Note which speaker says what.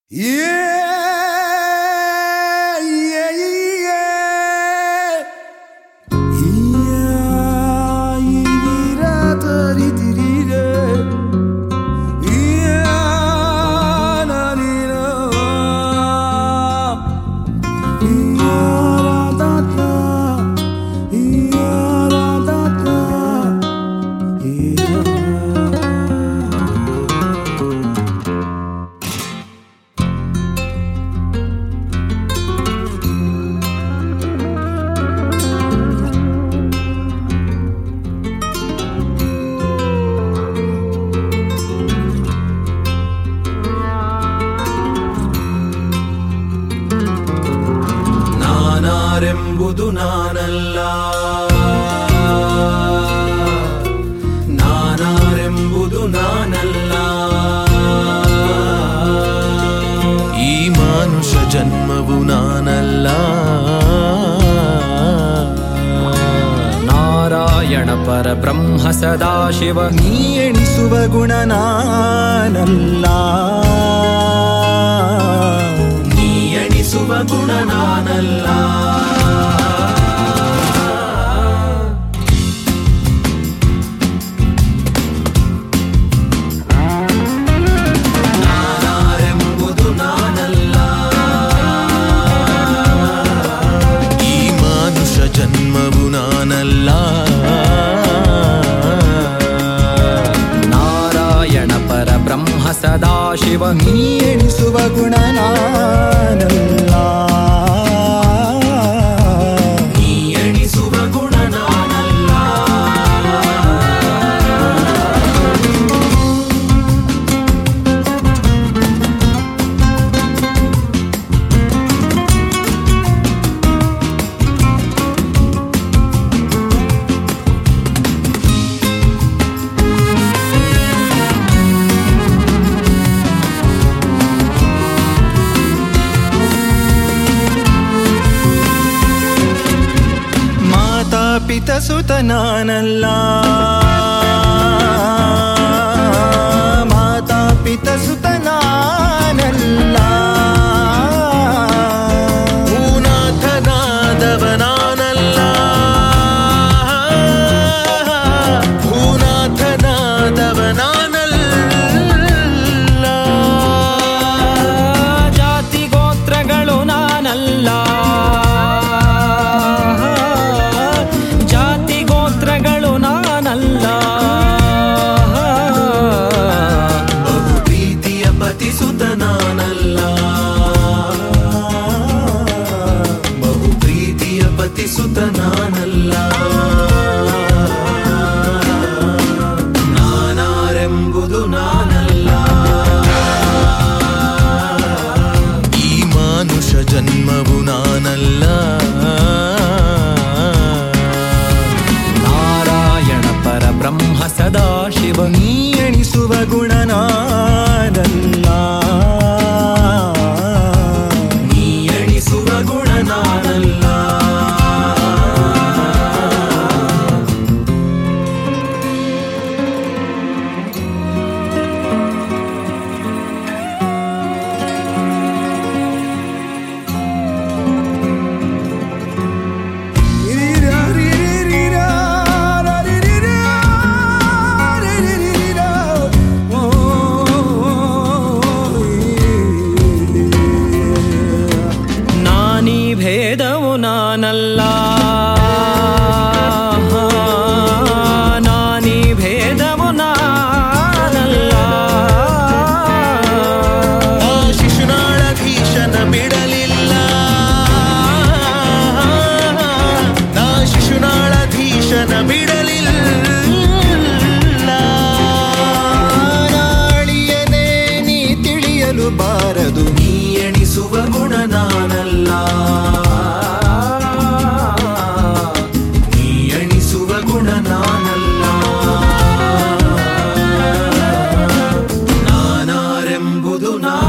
Speaker 1: Yeah, yeah, yeah. Yeah, yeah, da-di, di, di, da. Yeah, na-di, da. Yeah, da-da-da. Yeah, da-da-da. Yeah. ನಾನಾರೆಂಬುದು ನಾನಲ್ಲ ನಾನಾರೆಂಬುದು ನಾನಲ್ಲ
Speaker 2: ಈ ಮಾನುಷ ಜನ್ಮವು ನಾನಲ್ಲ
Speaker 3: ನಾರಾಯಣ ಪರ ಬ್ರಹ್ಮ ಸದಾಶಿವ
Speaker 2: ನೀ ಎಣಿಸುವ ಗುಣ ನಾನಲ್ಲ
Speaker 1: ನೀ ಎಣಿಸುವ ಗುಣ ನಾನಲ್ಲ ನಾನಾರೆಂಬುದು ನಾನಲ್ಲ
Speaker 2: ಈ ಮಾನುಷ ಜನ್ಮವು ನಾನಲ್ಲ
Speaker 3: ನಾರಾಯಣ ಪರ ಬ್ರಹ್ಮ ಸದಾಶಿವ
Speaker 2: ನೀ ಎಣಿಸುವ ಗುಣ ನಾನಲ್ಲ
Speaker 1: ನೀ ಎಣಿಸುವ ಗುಣ ನಾನಲ್ಲ
Speaker 2: ಮಾತಾ ಪಿತ ಸುತ ನಾನಲ್ಲ ಮಾತಾ ಪಿತ ಸುತ ನಾನಲ್ಲ ಭೂನಾಥನಾದವ ನಾನಲ್ಲ ಭೂನಾಥನಾದವ ನಾನಲ್ಲ
Speaker 3: ಜಾತಿ ಗೋತ್ರಗಳು ನಾನಲ್ಲ ಜಾತಿ ಗೋತ್ರಗಳು ನಾನಲ್ಲ
Speaker 1: ಬಹು ಪ್ರೀತಿಯ ಪತಿಸುತ ನಾನಲ್ಲ ಬಹು ಪ್ರೀತಿಯ ಪತಿಸುತ ನಾನಲ್ಲ ನಾನಾರೆಂಬುದು ನಾನಲ್ಲ
Speaker 2: ಈ ಮಾನುಷ ಜನ್ಮವು ನಾನಲ್ಲ
Speaker 3: ನಾರಾಯಣ ಪರ ಬ್ರಹ್ಮ ಸದಾಶಿವ
Speaker 2: ನೀ ಎಣಿಸುವ ಗುಣ ನಾನಲ್ಲ
Speaker 1: ನೀ ಎಣಿಸುವ ಗುಣ ನಾನಲ್ಲ
Speaker 3: ನಾನೀ ಭೇದವು ನಾನಲ್ಲ ನಾನೀ ಭೇದವು ನಾನಲ್ಲ
Speaker 2: ಆ ಶಿಶುನಾಳಧೀಶನ ಬಿಡಲಿಲ್ಲ ನಾ ಶಿಶುನಾಳಧೀಶನ ಬಿಡಲಿಲ್ಲ ನಾಳಿಯನೇ ನೀ ತಿಳಿಯಲು ಬಾರದು
Speaker 1: ನೀ ಎಣಿಸುವ ಗುಣ ನಾನಲ್ಲ ನೀ ಎಣಿಸುವ ಗುಣ ನಾನಲ್ಲ ನಾನಾರೆಂಬುದು ನಾ